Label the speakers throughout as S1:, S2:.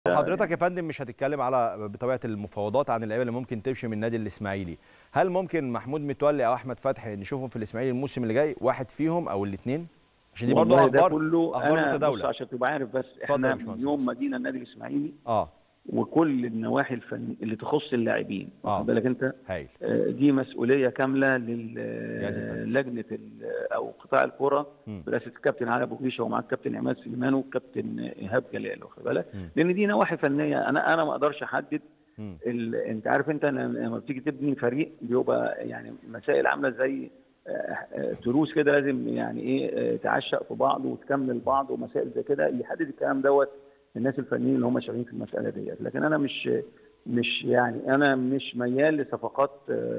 S1: حضرتك يا فندم مش هتتكلم على بطبيعه المفاوضات عن اللعيبه اللي ممكن تمشي من النادي الاسماعيلي هل ممكن محمود متولي او احمد فتحي نشوفهم في الاسماعيلي الموسم اللي جاي واحد فيهم او الاثنين عشان دي برضه
S2: والله ده
S1: اخبار
S2: كله
S1: اخبار
S2: انا بص
S1: متداوله
S2: عشان تبقى عارف بس
S1: اتفضل يا
S2: احنا
S1: باشمهندس.
S2: من يوم ما جينا النادي الاسماعيلي
S1: اه
S2: وكل النواحي الفن اللي تخص اللاعبين
S1: آه.
S2: واخد بالك انت
S1: هايل
S2: آه، دي مسؤوليه كامله
S1: جهاز الفني.
S2: للجنه او قطاع الكره
S1: مم.
S2: برئاسه الكابتن علي ابو جريشه ومع الكابتن عماد سليمان والكابتن ايهاب جلال واخد بالك
S1: مم.
S2: لان دي نواحي فنيه انا انا ما اقدرش احدد
S1: مم.
S2: ال... انت عارف انت لما لما بتيجي تبني فريق بيبقى يعني مسائل عامله زي آه، آه، تروس كده لازم يعني ايه آه، تعشق في بعض وتكمل بعض ومسائل زي كده يحدد الكلام دوت الناس الفنيين اللي هم شغالين في المساله ديت لكن انا مش مش يعني انا مش ميال لصفقات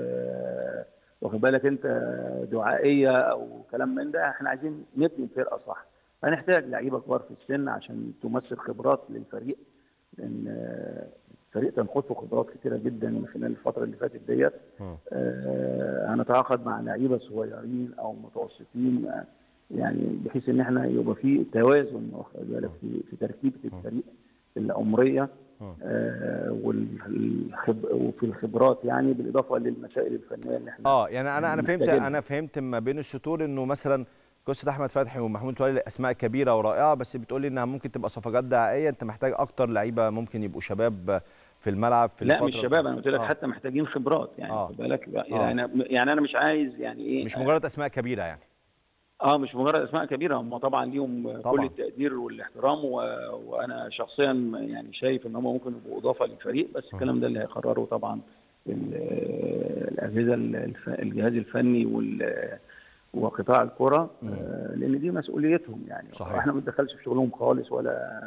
S2: آه، واخد بالك انت دعائيه او كلام من ده احنا عايزين نبني الفرقه صح هنحتاج لعيبه كبار في السن عشان تمثل خبرات للفريق لان آه، الفريق تنقصه خبرات كتيره جدا من خلال الفتره اللي فاتت ديت
S1: مم.
S2: آه، هنتعاقد مع لعيبه صغيرين او متوسطين آه، يعني بحيث ان احنا يبقى في توازن واخد بالك في في تركيبه الفريق العمريه
S1: مم.
S2: آه، والخب وفي الخبرات يعني بالاضافه للمسائل الفنيه اللي احنا
S1: اه يعني انا انا فهمت
S2: محتاجينها.
S1: انا فهمت ما بين السطور انه مثلا قصه احمد فتحي ومحمود متولي اسماء كبيره ورائعه بس بتقولي انها ممكن تبقى صفقات دعائيه انت محتاج اكتر لعيبه ممكن يبقوا شباب في الملعب في
S2: لا
S1: الفتره
S2: مش شباب انا قلت لك
S1: آه.
S2: حتى محتاجين خبرات يعني
S1: آه.
S2: واخد بالك يعني يعني انا مش عايز يعني ايه
S1: مش مجرد اسماء كبيره يعني
S2: اه مش مجرد اسماء كبيره هم طبعا ليهم
S1: طبعاً.
S2: كل التقدير والاحترام و... وانا شخصيا يعني شايف ان هم ممكن يبقوا اضافه للفريق بس الكلام ده اللي هيقرره طبعا ال- الاجهزه الف... الجهاز الفني وال وقطاع الكره
S1: مم.
S2: آه، لان دي مسؤوليتهم يعني
S1: صحيح.
S2: احنا ما بنتدخلش في شغلهم خالص ولا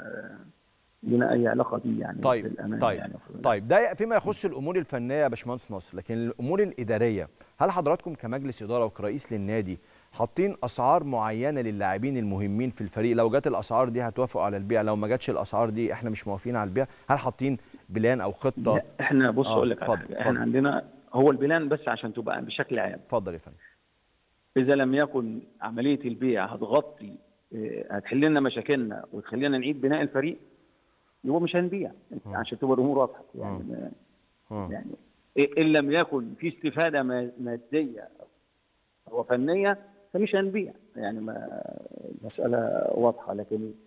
S2: لنا اي علاقه بيه يعني
S1: طيب،
S2: بالأمانة
S1: طيب،
S2: يعني
S1: طيب ده فيما يخص الامور الفنيه يا باشمهندس نصر لكن الامور الاداريه هل حضراتكم كمجلس اداره وكرئيس للنادي حاطين اسعار معينه للاعبين المهمين في الفريق لو جت الاسعار دي هتوافقوا على البيع لو ما جاتش الاسعار دي احنا مش موافقين على البيع هل حاطين بلان او خطه
S2: لا احنا بص
S1: آه،
S2: اقول لك على
S1: اتفضل،
S2: حاجه
S1: اتفضل.
S2: احنا عندنا هو البلان بس عشان تبقى بشكل عام
S1: اتفضل يا فندم
S2: اذا لم يكن عمليه البيع هتغطي آه، هتحل لنا مشاكلنا وتخلينا نعيد بناء الفريق يبقى مش هنبيع
S1: مم.
S2: عشان تبقى الامور واضحه يعني
S1: مم.
S2: ما-
S1: مم.
S2: يعني إيه- ان لم يكن في استفاده ما- ماديه او فنيه فمش هنبيع يعني ما المساله واضحه لكن